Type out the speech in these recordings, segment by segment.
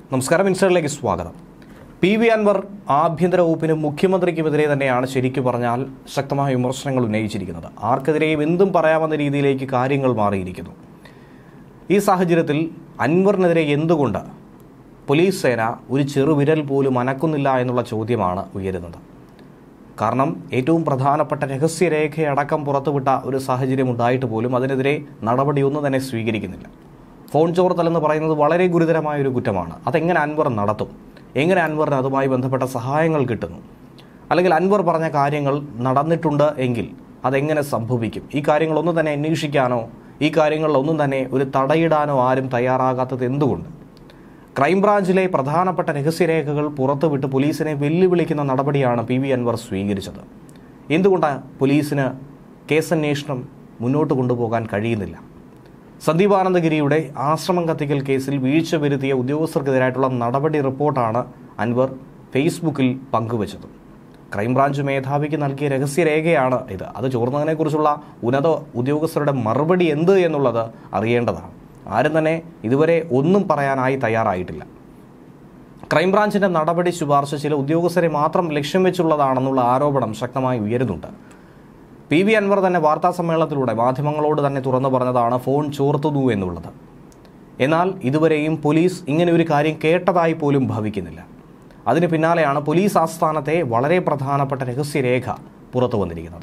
നമസ്കാരം ഇൻസ്റ്ററിലേക്ക് സ്വാഗതം P V Anwar ആഭ്യന്തര വകുപ്പിനും മുഖ്യമന്ത്രിക്കുമെതിരെ തന്നെയാണ് ശരിക്കു പറഞ്ഞാൽ ശക്തമായ വിമർശനങ്ങൾ ഉന്നയിച്ചിരിക്കുന്നത് ആർക്കെതിരെയും എന്തും പറയാമെന്ന രീതിയിലേക്ക് കാര്യങ്ങൾ മാറിയിരിക്കുന്നു ഈ സാഹചര്യത്തിൽ അൻവറിനെതിരെ എന്തുകൊണ്ട് പോലീസ് സേന ഒരു ചെറുവിരൽ പോലും അനക്കുന്നില്ല എന്നുള്ള ചോദ്യമാണ് ഉയരുന്നത് കാരണം ഏറ്റവും പ്രധാനപ്പെട്ട രഹസ്യരേഖയടക്കം പുറത്തുവിട്ട ഒരു സാഹചര്യം ഉണ്ടായിട്ട് പോലും അതിനെതിരെ നടപടിയൊന്നും തന്നെ സ്വീകരിക്കുന്നില്ല ഫോൺ ചോർത്തൽ എന്ന് പറയുന്നത് വളരെ ഗുരുതരമായ ഒരു കുറ്റമാണ് അതെങ്ങനെ അൻവർ നടത്തും എങ്ങനെ അൻവറിന് അതുമായി ബന്ധപ്പെട്ട സഹായങ്ങൾ കിട്ടുന്നു അല്ലെങ്കിൽ അൻവർ പറഞ്ഞ കാര്യങ്ങൾ നടന്നിട്ടുണ്ട് എങ്കിൽ അതെങ്ങനെ സംഭവിക്കും ഈ കാര്യങ്ങളൊന്നും തന്നെ അന്വേഷിക്കാനോ ഈ കാര്യങ്ങളിലൊന്നും തന്നെ ഒരു തടയിടാനോ ആരും തയ്യാറാകാത്തത് എന്തുകൊണ്ട് ക്രൈംബ്രാഞ്ചിലെ പ്രധാനപ്പെട്ട രഹസ്യരേഖകൾ പുറത്തുവിട്ട് പോലീസിനെ വെല്ലുവിളിക്കുന്ന നടപടിയാണ് പി വി അൻവർ സ്വീകരിച്ചത് എന്തുകൊണ്ടാണ് പോലീസിന് കേസന്വേഷണം മുന്നോട്ട് കൊണ്ടുപോകാൻ കഴിയുന്നില്ല സന്ദീപ് ആനന്ദഗിരിയുടെ ആശ്രമം കത്തിക്കൽ കേസിൽ വീഴ്ച വരുത്തിയ ഉദ്യോഗസ്ഥർക്കെതിരായിട്ടുള്ള നടപടി റിപ്പോർട്ടാണ് അൻവർ ഫേസ്ബുക്കിൽ പങ്കുവച്ചത് ക്രൈംബ്രാഞ്ച് മേധാവിക്ക് നൽകിയ രഹസ്യരേഖയാണ് ഇത് അത് ചോർന്നതിനെക്കുറിച്ചുള്ള ഉന്നത ഉദ്യോഗസ്ഥരുടെ മറുപടി എന്ത് എന്നുള്ളത് അറിയേണ്ടതാണ് ആരും തന്നെ ഇതുവരെ ഒന്നും പറയാനായി തയ്യാറായിട്ടില്ല ക്രൈംബ്രാഞ്ചിന്റെ നടപടി ശുപാർശ ചില ഉദ്യോഗസ്ഥരെ മാത്രം ലക്ഷ്യം വെച്ചുള്ളതാണെന്നുള്ള ആരോപണം ശക്തമായി ഉയരുന്നുണ്ട് പി വി അൻവർ തന്നെ വാർത്താ സമ്മേളനത്തിലൂടെ മാധ്യമങ്ങളോട് തന്നെ തുറന്നു പറഞ്ഞതാണ് ഫോൺ ചോർത്തുന്നു എന്നുള്ളത് എന്നാൽ ഇതുവരെയും പോലീസ് ഇങ്ങനെ ഒരു കാര്യം കേട്ടതായി പോലും ഭവിക്കുന്നില്ല അതിന് പിന്നാലെയാണ് പോലീസ് ആസ്ഥാനത്തെ വളരെ പ്രധാനപ്പെട്ട രഹസ്യരേഖ പുറത്തു വന്നിരിക്കുന്നത്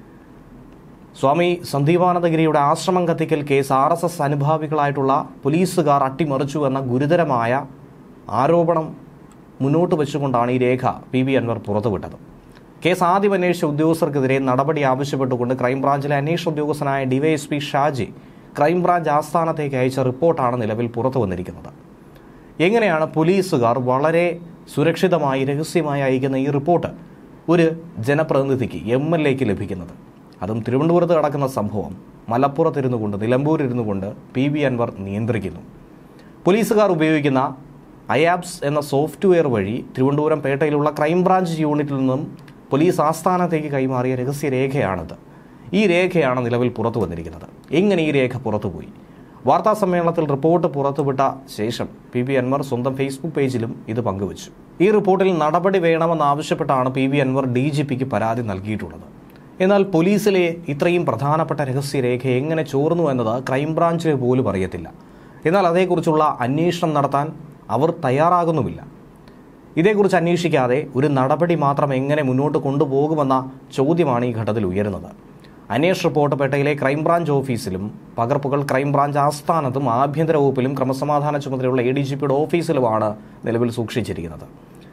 സ്വാമി സന്ദീപാനന്ദഗിരിയുടെ ആശ്രമം കത്തിക്കൽ കേസ് ആർ എസ് എസ് അനുഭാവികളായിട്ടുള്ള പോലീസുകാർ അട്ടിമറിച്ചു എന്ന ഗുരുതരമായ ആരോപണം മുന്നോട്ട് വെച്ചുകൊണ്ടാണ് ഈ രേഖ പി വി അൻവർ പുറത്തുവിട്ടത് കേസ് ആദ്യം അന്വേഷിച്ച ഉദ്യോഗസ്ഥർക്കെതിരെ നടപടി ആവശ്യപ്പെട്ടുകൊണ്ട് ക്രൈംബ്രാഞ്ചിലെ അന്വേഷണ ഉദ്യോഗസ്ഥനായ ഡിവൈഎസ്പി ഷാജി ക്രൈംബ്രാഞ്ച് ആസ്ഥാനത്തേക്ക് അയച്ച റിപ്പോർട്ടാണ് നിലവിൽ പുറത്തു വന്നിരിക്കുന്നത് എങ്ങനെയാണ് പോലീസുകാർ വളരെ സുരക്ഷിതമായി രഹസ്യമായി അയക്കുന്ന ഈ റിപ്പോർട്ട് ഒരു ജനപ്രതിനിധിക്ക് എം എൽ എക്ക് ലഭിക്കുന്നത് അതും തിരുവനന്തപുരത്ത് നടക്കുന്ന സംഭവം മലപ്പുറത്തിരുന്നു കൊണ്ട് നിലമ്പൂരിരുന്നു കൊണ്ട് പി വി അൻവർ നിയന്ത്രിക്കുന്നു പോലീസുകാർ ഉപയോഗിക്കുന്ന അയാപ്സ് എന്ന സോഫ്റ്റ്വെയർ വഴി തിരുവനന്തപുരം പേട്ടയിലുള്ള ക്രൈംബ്രാഞ്ച് യൂണിറ്റിൽ നിന്നും പോലീസ് ആസ്ഥാനത്തേക്ക് കൈമാറിയ രഹസ്യരേഖയാണിത് ഈ രേഖയാണ് നിലവിൽ പുറത്തു വന്നിരിക്കുന്നത് എങ്ങനെ ഈ രേഖ പുറത്തുപോയി വാർത്താ സമ്മേളനത്തിൽ റിപ്പോർട്ട് പുറത്തുവിട്ട ശേഷം പി വി അൻവർ സ്വന്തം ഫേസ്ബുക്ക് പേജിലും ഇത് പങ്കുവച്ചു ഈ റിപ്പോർട്ടിൽ നടപടി വേണമെന്നാവശ്യപ്പെട്ടാണ് P V Anvar D G പിക്ക് പരാതി നൽകിയിട്ടുള്ളത് എന്നാൽ പോലീസിലെ ഇത്രയും പ്രധാനപ്പെട്ട രഹസ്യരേഖ എങ്ങനെ ചോർന്നു എന്നത് ക്രൈംബ്രാഞ്ചിന് പോലും അറിയത്തില്ല എന്നാൽ അതേക്കുറിച്ചുള്ള അന്വേഷണം നടത്താൻ അവർ തയ്യാറാകുന്നുമില്ല ഇതേക്കുറിച്ച് അന്വേഷിക്കാതെ ഒരു നടപടി മാത്രം എങ്ങനെ മുന്നോട്ട് കൊണ്ടുപോകുമെന്ന ചോദ്യമാണ് ഈ ഘട്ടത്തിൽ ഉയരുന്നത് അന്വേഷണ റിപ്പോർട്ട് പേട്ടയിലെ ക്രൈംബ്രാഞ്ച് ഓഫീസിലും പകർപ്പുകൾ ക്രൈംബ്രാഞ്ച് ആസ്ഥാനത്തും ആഭ്യന്തര വകുപ്പിലും ക്രമസമാധാന ചുമതലയുള്ള എ ഡി ജി പിയുടെ ഓഫീസിലുമാണ് നിലവിൽ സൂക്ഷിച്ചിരിക്കുന്നത്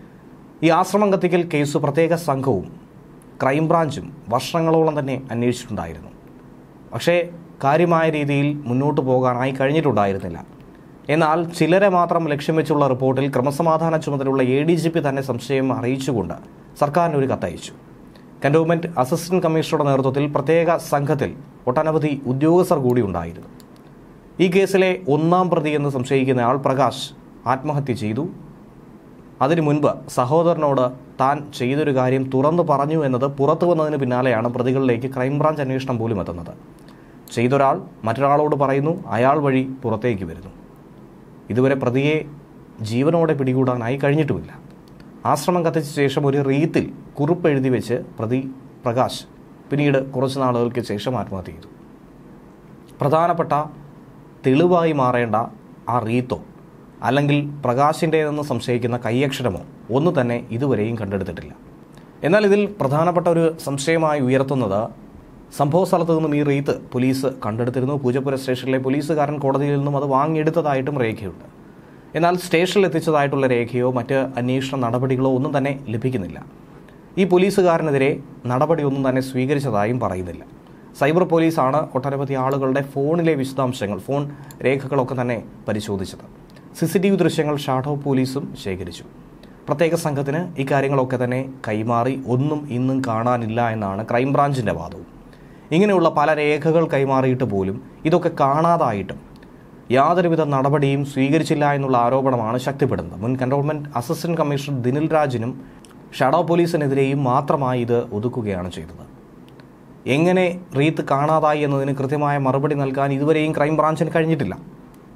ഈ ആശ്രമം കത്തിക്കൽ കേസ് പ്രത്യേക സംഘവും ക്രൈംബ്രാഞ്ചും വർഷങ്ങളോളം തന്നെ അന്വേഷിച്ചിട്ടുണ്ടായിരുന്നു പക്ഷേ കാര്യമായ രീതിയിൽ മുന്നോട്ട് പോകാനായി കഴിഞ്ഞിട്ടുണ്ടായിരുന്നില്ല എന്നാൽ ചിലരെ മാത്രം ലക്ഷ്യം വെച്ചുള്ള റിപ്പോർട്ടിൽ ക്രമസമാധാന ചുമതലയുള്ള എ ഡി ജി പി തന്നെ സംശയം അറിയിച്ചുകൊണ്ട് സർക്കാരിന് ഒരു കത്തയച്ചു കന്റോൺമെന്റ് അസിസ്റ്റന്റ് കമ്മീഷണറുടെ നേതൃത്വത്തിൽ പ്രത്യേക സംഘത്തിൽ ഒട്ടനവധി ഉദ്യോഗസ്ഥർ കൂടി ഉണ്ടായിരുന്നു ഈ കേസിലെ ഒന്നാം പ്രതി എന്ന് സംശയിക്കുന്ന ആൾ പ്രകാശ് ആത്മഹത്യ ചെയ്തു അതിനു മുൻപ് സഹോദരനോട് താൻ ചെയ്തൊരു കാര്യം തുറന്നു പറഞ്ഞു എന്നത് പുറത്തു വന്നതിന് പിന്നാലെയാണ് പ്രതികളിലേക്ക് ക്രൈംബ്രാഞ്ച് അന്വേഷണം പോലും എത്തുന്നത് ചെയ്തൊരാൾ മറ്റൊരാളോട് പറയുന്നു അയാൾ വഴി പുറത്തേക്ക് വരുന്നു ഇതുവരെ പ്രതിയെ ജീവനോടെ പിടികൂടാനായി കഴിഞ്ഞിട്ടുമില്ല ആശ്രമം കത്തിച്ച ശേഷം ഒരു റീത്തിൽ കുറിപ്പ് എഴുതി വെച്ച് പ്രതി പ്രകാശ് പിന്നീട് കുറച്ച് നാളുകൾക്ക് ശേഷം ആത്മഹത്യ ചെയ്തു പ്രധാനപ്പെട്ട തെളിവായി മാറേണ്ട ആ റീത്തോ അല്ലെങ്കിൽ പ്രകാശിൻ്റേതെന്ന് സംശയിക്കുന്ന കൈയക്ഷരമോ ഒന്നു തന്നെ ഇതുവരെയും കണ്ടെടുത്തിട്ടില്ല എന്നാൽ ഇതിൽ പ്രധാനപ്പെട്ട ഒരു സംശയമായി ഉയർത്തുന്നത് സംഭവ സ്ഥലത്ത് നിന്നും ഈ റീത്ത് പോലീസ് കണ്ടെടുത്തിരുന്നു പൂജപ്പുര സ്റ്റേഷനിലെ പോലീസുകാരൻ കോടതിയിൽ നിന്നും അത് വാങ്ങിയെടുത്തതായിട്ടും രേഖയുണ്ട് എന്നാൽ സ്റ്റേഷനിൽ എത്തിച്ചതായിട്ടുള്ള രേഖയോ മറ്റ് അന്വേഷണ നടപടികളോ ഒന്നും തന്നെ ലഭിക്കുന്നില്ല ഈ പോലീസുകാരനെതിരെ നടപടിയൊന്നും തന്നെ സ്വീകരിച്ചതായും പറയുന്നില്ല സൈബർ പോലീസാണ് ഒട്ടനവധി ആളുകളുടെ ഫോണിലെ വിശദാംശങ്ങൾ ഫോൺ രേഖകളൊക്കെ തന്നെ പരിശോധിച്ചത് സി സി ടി വി ദൃശ്യങ്ങൾ ഷാഡോ പോലീസും ശേഖരിച്ചു പ്രത്യേക സംഘത്തിന് ഇക്കാര്യങ്ങളൊക്കെ തന്നെ കൈമാറി ഒന്നും ഇന്നും കാണാനില്ല എന്നാണ് ക്രൈംബ്രാഞ്ചിൻ്റെ വാദവും ഇങ്ങനെയുള്ള പല രേഖകൾ കൈമാറിയിട്ട് പോലും ഇതൊക്കെ കാണാതായിട്ടും യാതൊരുവിധ നടപടിയും സ്വീകരിച്ചില്ല എന്നുള്ള ആരോപണമാണ് ശക്തിപ്പെടുന്നത് മുൻ കന്റോൺമെന്റ് അസിസ്റ്റന്റ് കമ്മീഷണർ ദിനിൽ രാജിനും ഷാഡോ പോലീസിനെതിരെയും മാത്രമായി ഇത് ഒതുക്കുകയാണ് ചെയ്തത് എങ്ങനെ റീത്ത് കാണാതായി എന്നതിന് കൃത്യമായ മറുപടി നൽകാൻ ഇതുവരെയും ക്രൈംബ്രാഞ്ചിന് കഴിഞ്ഞിട്ടില്ല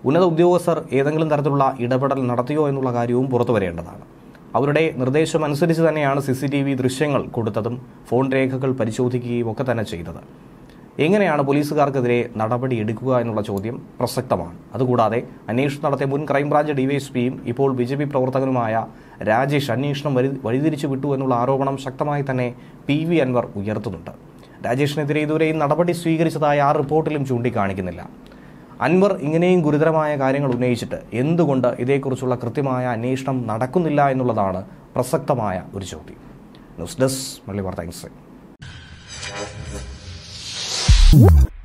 ഉന്നത ഉദ്യോഗസ്ഥർ ഏതെങ്കിലും തരത്തിലുള്ള ഇടപെടൽ നടത്തിയോ എന്നുള്ള കാര്യവും പുറത്തു വരേണ്ടതാണ് അവരുടെ നിർദ്ദേശം അനുസരിച്ച് തന്നെയാണ് സി സി ടി വി ദൃശ്യങ്ങൾ കൊടുത്തതും ഫോൺ രേഖകൾ പരിശോധിക്കുകയും ഒക്കെ തന്നെ ചെയ്തത് എങ്ങനെയാണ് പോലീസുകാർക്കെതിരെ നടപടി എടുക്കുക എന്നുള്ള ചോദ്യം പ്രസക്തമാണ് അതുകൂടാതെ അന്വേഷണം നടത്തിയ മുൻ ക്രൈംബ്രാഞ്ച് ഡിവൈഎസ്പിയും ഇപ്പോൾ ബി ജെ പി പ്രവർത്തകനുമായ രാജേഷ് അന്വേഷണം വഴി വഴിതിരിച്ചു വിട്ടു എന്നുള്ള ആരോപണം ശക്തമായി തന്നെ പി വി അൻവർ ഉയർത്തുന്നുണ്ട് രാജേഷിനെതിരെ ഇതുവരെയും നടപടി സ്വീകരിച്ചതായി ആ റിപ്പോർട്ടിലും ചൂണ്ടിക്കാണിക്കുന്നില്ല അൻവർ ഇങ്ങനെയും ഗുരുതരമായ കാര്യങ്ങൾ ഉന്നയിച്ചിട്ട് എന്തുകൊണ്ട് ഇതേക്കുറിച്ചുള്ള കൃത്യമായ അന്വേഷണം നടക്കുന്നില്ല എന്നുള്ളതാണ് പ്രസക്തമായ ഒരു ചോദ്യം ന്യൂസ് ഡെസ്ക് മല്ലി വാർത്ത ഇൻസൈറ്റ്